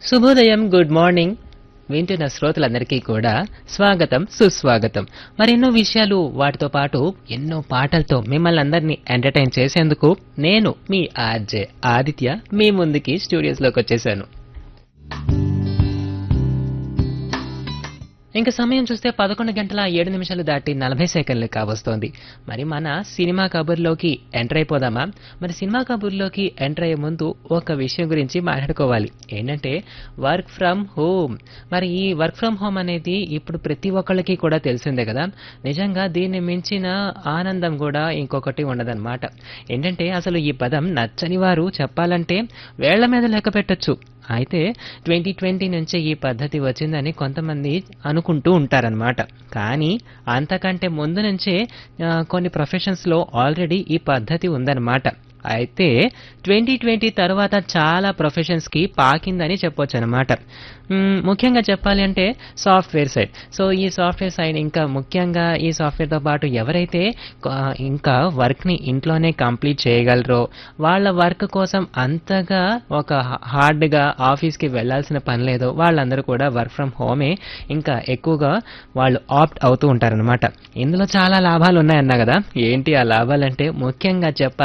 శుభోదయం good morning వింటున్న శ్రోతలందరికీ కూడా స్వాగతం సుస్వాగతం మరెన్నో విషయాలు వాటితో పాటు ఎన్నో పాటలతో మిమ్మల్ని అందరినీ ఎంటర్టైన్ చేసేందుకు నేను మీ ఆర్జే ఆదిత్య మీ ముందుకి స్టూడియోస్లోకి వచ్చేసాను ఇంకా సమయం చూస్తే పదకొండు గంటల ఏడు నిమిషాలు దాటి నలభై సెకండ్లు కావస్తోంది మరి మన సినిమా కబుర్లోకి ఎంటర్ అయిపోదామా మరి సినిమా కబుర్లోకి ఎంటర్ అయ్యే ముందు ఒక విషయం గురించి మాట్లాడుకోవాలి ఏంటంటే వర్క్ ఫ్రమ్ హోమ్ మరి ఈ వర్క్ ఫ్రమ్ హోమ్ అనేది ఇప్పుడు ప్రతి ఒక్కళ్ళకి కూడా తెలిసిందే కదా నిజంగా దీన్ని మించిన ఆనందం కూడా ఇంకొకటి ఉండదన్నమాట ఏంటంటే అసలు ఈ పదం నచ్చని వారు చెప్పాలంటే వేళ్ల మీద లెక్క పెట్టొచ్చు అయితే ట్వంటీ ట్వంటీ నుంచే ఈ పద్ధతి వచ్చిందని కొంతమంది అనుకుంటూ ఉంటారనమాట కానీ అంతకంటే ముందు నుంచే ఆ, కొన్ని ప్రొఫెషన్స్లో ఆల్రెడీ ఈ పద్ధతి ఉందన్నమాట అయితే ట్వంటీ ట్వంటీ తర్వాత చాలా ప్రొఫెషన్స్కి పాకిందని చెప్పొచ్చు అనమాట ముఖ్యంగా చెప్పాలి అంటే సాఫ్ట్వేర్ సైడ్ సో ఈ సాఫ్ట్వేర్ సైడ్ ఇంకా ముఖ్యంగా ఈ సాఫ్ట్వేర్తో పాటు ఎవరైతే ఆ, ఇంకా వర్క్ని ఇంట్లోనే కంప్లీట్ చేయగలరో వాళ్ళ వర్క్ కోసం అంతగా ఒక హార్డ్గా ఆఫీస్కి వెళ్ళాల్సిన పని లేదో వాళ్ళందరూ కూడా వర్క్ ఫ్రమ్ హోమే ఇంకా ఎక్కువగా వాళ్ళు ఆప్ట్ అవుతూ ఉంటారనమాట ఇందులో చాలా లాభాలు ఉన్నాయన్నా కదా ఏంటి ఆ లాభాలంటే ముఖ్యంగా చెప్పాలి